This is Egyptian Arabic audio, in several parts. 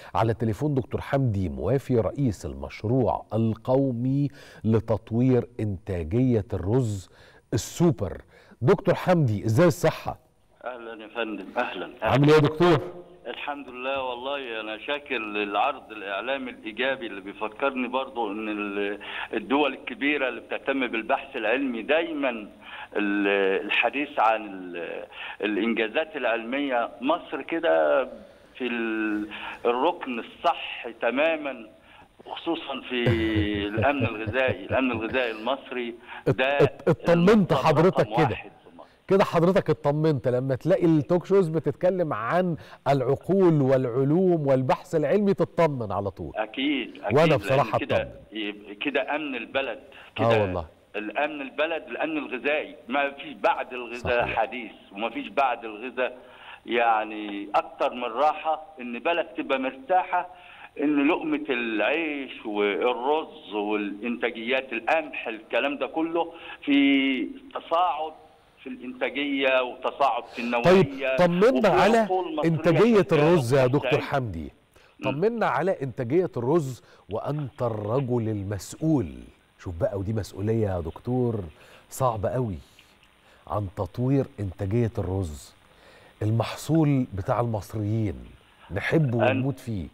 على التليفون دكتور حمدي موافي رئيس المشروع القومي لتطوير إنتاجية الرز السوبر دكتور حمدي ازاي الصحة؟ اهلا يا فندم اهلا عامل ايه يا دكتور؟ الحمد لله والله انا شاكر للعرض الاعلامي الايجابي اللي بيفكرني برضو ان ال- الدول الكبيره اللي بتهتم بالبحث العلمي دايما ال- الحديث عن ال- الانجازات العلميه مصر كده في ال- الركن الصح تماما خصوصا في الامن الغذائي الامن الغذائي المصري ده ات- ات- اطمنت النقطة حضرتك رقم كده. واحد في مصر. كده حضرتك اطمنت لما تلاقي التوك شوز بتتكلم عن العقول والعلوم والبحث العلمي تطمن على طول اكيد اكيد وأنا لأن بصراحة كده أطمن. يبقى كده امن البلد كده آه والله. الامن البلد الامن الغذائي ما فيش بعد الغذاء صحيح. حديث وما فيش بعد الغذاء يعني اكتر من راحه ان بلد تبقى مرتاحه ان لقمه العيش والرز والانتاجيات القمح الكلام ده كله في تصاعد في الانتاجيه وتصاعد في النوعيه طيب طمنا وفي على عقول مصرية انتاجية شغالة الرز يا وبتساعد. دكتور حمدي طمنا على انتاجية الرز وانت الرجل المسؤول شوف بقى ودي مسؤولية يا دكتور صعبة قوي عن تطوير انتاجية الرز المحصول بتاع المصريين نحبه أن- ونموت فيه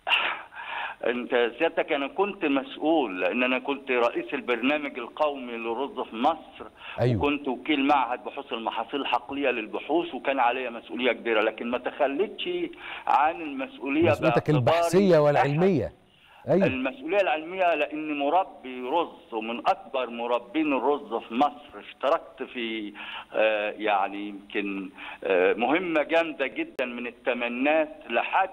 انت سيادتك انا كنت مسؤول لان انا كنت رئيس البرنامج القومي للرز في مصر أيوة. وكنت وكيل معهد بحوث المحاصيل الحقليه للبحوث وكان عليا مسؤوليه كبيره لكن ما تخليتش عن المسؤوليه مسؤوليتك باعتباري البحثية أحد والعلمية ايوه المسؤوليه العلميه لاني مربي رز ومن اكبر مربين الرز في مصر اشتركت في آه، يعني يمكن آه، مهمه جامده جدا من الثمانينات لحد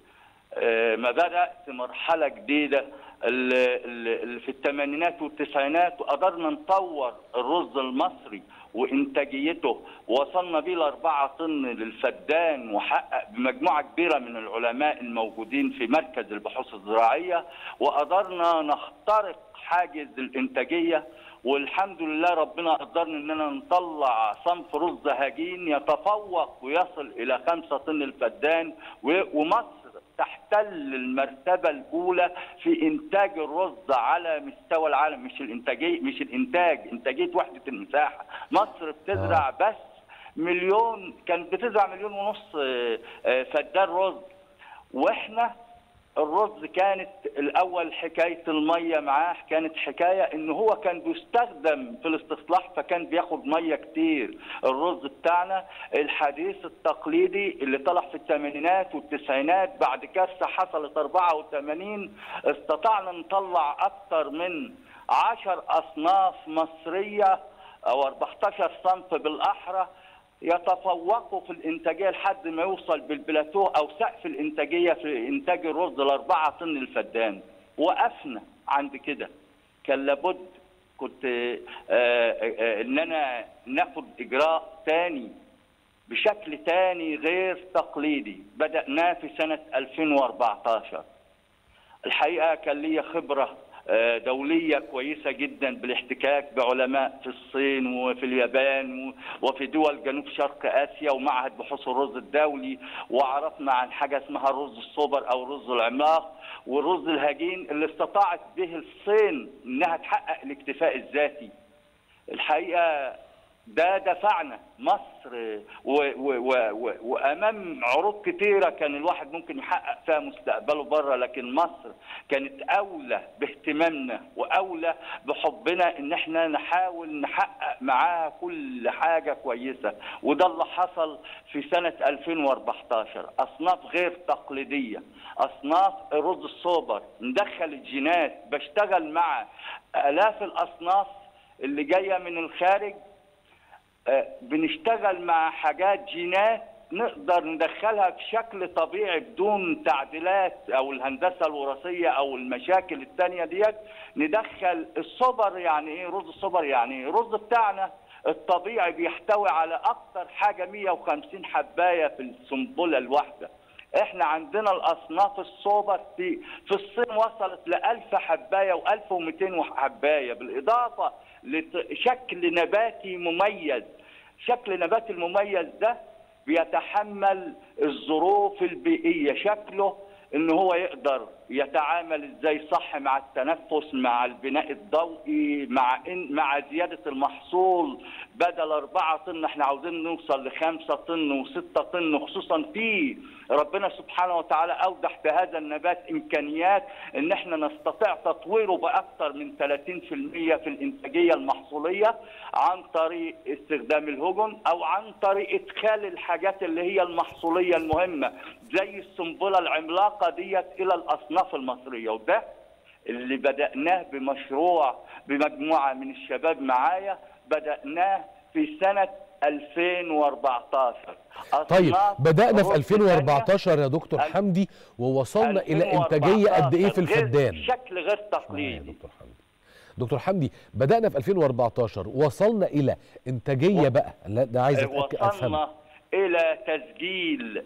آه، ما بدات مرحله جديده ال- ال- ال- في الثمانينات والتسعينات وقدرنا نطور الرز المصري وانتاجيته وصلنا بيه لأربعة طن للفدان وحقق بمجموعة كبيرة من العلماء الموجودين في مركز البحوث الزراعية وقدرنا نخترق حاجز الإنتاجية والحمد لله ربنا قدرنا اننا نطلع صنف رز هجين يتفوق ويصل الى خمسة طن الفدان و- ومصر تحتل المرتبة الأولى في إنتاج الرز على مستوى العالم مش الإنتاجية مش الإنتاج إنتاجية وحدة المساحة مصر بتزرع بس مليون كانت بتزرع مليون ونص آه، آه، فدان رز واحنا الرز كانت الاول حكايه الميه معاه كانت حكايه ان هو كان بيستخدم في الاستصلاح فكان بياخد ميه كتير الرز بتاعنا الحديث التقليدي اللي طلع في الثمانينات والتسعينات بعد كارثه حصلت 84 استطعنا نطلع اكثر من 10 اصناف مصريه او 14 صنف بالاحرى يتفوقوا في الانتاجيه لحد ما يوصل بالبلاتو او سقف الانتاجيه في انتاج الرز الاربعه طن الفدان وقفنا عند كده كان لابد كنت آه، آه، ان انا ناخد اجراء تاني بشكل تاني غير تقليدي بدأناه في سنة 2014 الحقيقة كان لي خبرة آه، دولية كويسة جدا بالاحتكاك بعلماء في الصين وفي اليابان و- وفي دول جنوب شرق آسيا ومعهد بحوث الرز الدولي وعرفنا عن حاجة اسمها الرز الصوبر أو الرز العملاق والرز الهجين اللي استطاعت به الصين إنها تحقق الاكتفاء الذاتي الحقيقه ده دفعنا مصر و و و و وامام عروض كتيره كان الواحد ممكن يحقق فيها مستقبله بره لكن مصر كانت اولى باهتمامنا واولى بحبنا ان احنا نحاول نحقق معاها كل حاجه كويسه وده اللي حصل في سنه 2014 اصناف غير تقليديه اصناف الرز الصوبر ندخل الجينات بشتغل مع الاف الاصناف اللي جايه من الخارج آه، بنشتغل مع حاجات جينات نقدر ندخلها بشكل طبيعي بدون تعديلات او الهندسه الوراثيه او المشاكل الثانيه ديت ندخل الصبر يعني ايه رز الصبر يعني ايه الرز بتاعنا الطبيعي بيحتوي على اكتر حاجه 150 حبايه في السنبله الواحده احنا عندنا الاصناف الصوبر في في الصين وصلت ل 1000 حبايه و1200 حبايه بالاضافه لشكل نباتي مميز شكل نباتي المميز ده بيتحمل الظروف البيئيه شكله ان هو يقدر يتعامل ازاي صح مع التنفس مع البناء الضوئي مع إن مع زياده المحصول بدل 4 طن احنا عاوزين نوصل ل 5 طن و6 طن خصوصا في ربنا سبحانه وتعالى اودح في هذا النبات امكانيات ان احنا نستطيع تطويره باكثر من 30% في الانتاجيه المحصوليه عن طريق استخدام الهجن او عن طريق ادخال الحاجات اللي هي المحصوليه المهمه زي السنبله العملاقه ديت الى الاصناف المصريه وده اللي بداناه بمشروع بمجموعه من الشباب معايا بداناه في سنه 2014 طيب أصناف بدأنا في رز 2014 يا دكتور ألف- حمدي ووصلنا إلى 2014 إنتاجية قد إيه في غير- الفدان؟ بشكل غير معايا يا تقليدي دكتور حمدي دكتور حمدي بدأنا في 2014 وصلنا إلى إنتاجية بقى لا ده عايز أتأكد أفهم وصلنا الى تسجيل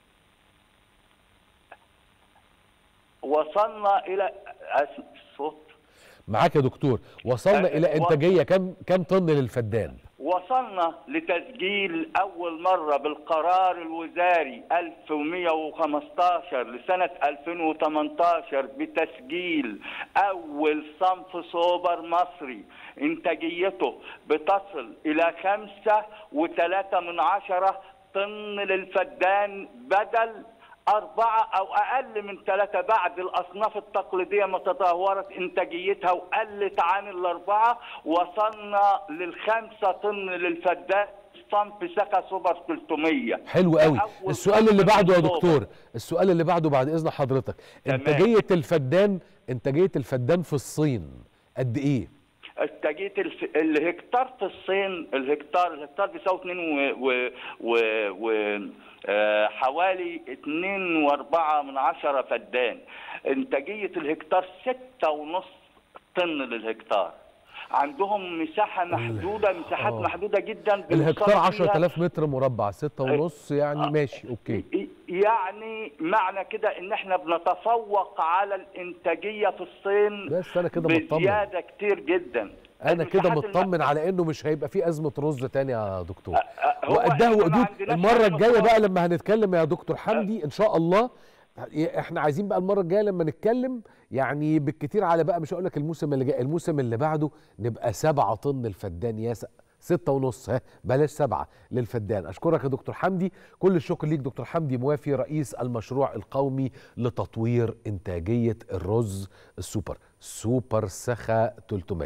وصلنا الى أس- الصوت معاك يا دكتور وصلنا أه، إلى و- إنتاجية كم كم طن للفدان؟ وصلنا لتسجيل أول مرة بالقرار الوزاري 1115 لسنة 2018 بتسجيل أول صنف سوبر مصري إنتاجيته بتصل إلى خمسة وثلاثة من عشرة طن للفدان بدل أربعة أو أقل من ثلاثة بعد الأصناف التقليدية ما تدهورت إنتاجيتها وقلت عن الأربعة وصلنا للخمسة طن للفدان صنف سكا سوبر 300 حلو قوي أول السؤال اللي صنف بعده يا سوبر. دكتور السؤال اللي بعده بعد إذن حضرتك تمام. إنتاجية الفدان إنتاجية الفدان في الصين قد إيه؟ اتجهت الف... الهكتار في الصين الهكتار الهكتار بيساوي 2 و, و... و... و... آه، حوالي 2 و4 من عشرة فدان انتاجية الهكتار ستة ونص طن للهكتار عندهم مساحة محدودة مساحات آه. محدودة جدا الهكتار بيوصلوا فيها 10000 متر مربع ستة ونص يعني ماشي أوكي يعني معنى كده ان احنا بنتفوق على الانتاجية في الصين بس أنا كده مطمن بزيادة كتير جدا انا كده المساحات الم- مطمن على انه مش هيبقى في ازمه رز تاني يا دكتور أ- هو وقدها إحنا ما وقدود عندناش المره أزمة الجايه رز. بقى لما هنتكلم يا دكتور حمدي ان شاء الله احنا عايزين بقى المره الجايه لما نتكلم يعني بالكتير على بقى مش هقول لك الموسم اللي جاي الموسم اللي بعده نبقى سبعة طن الفدان يا س... ستة ونص ها بلاش سبعة للفدان أشكرك يا دكتور حمدي كل الشكر ليك دكتور حمدي موافي رئيس المشروع القومي لتطوير إنتاجية الرز السوبر سوبر سخا 300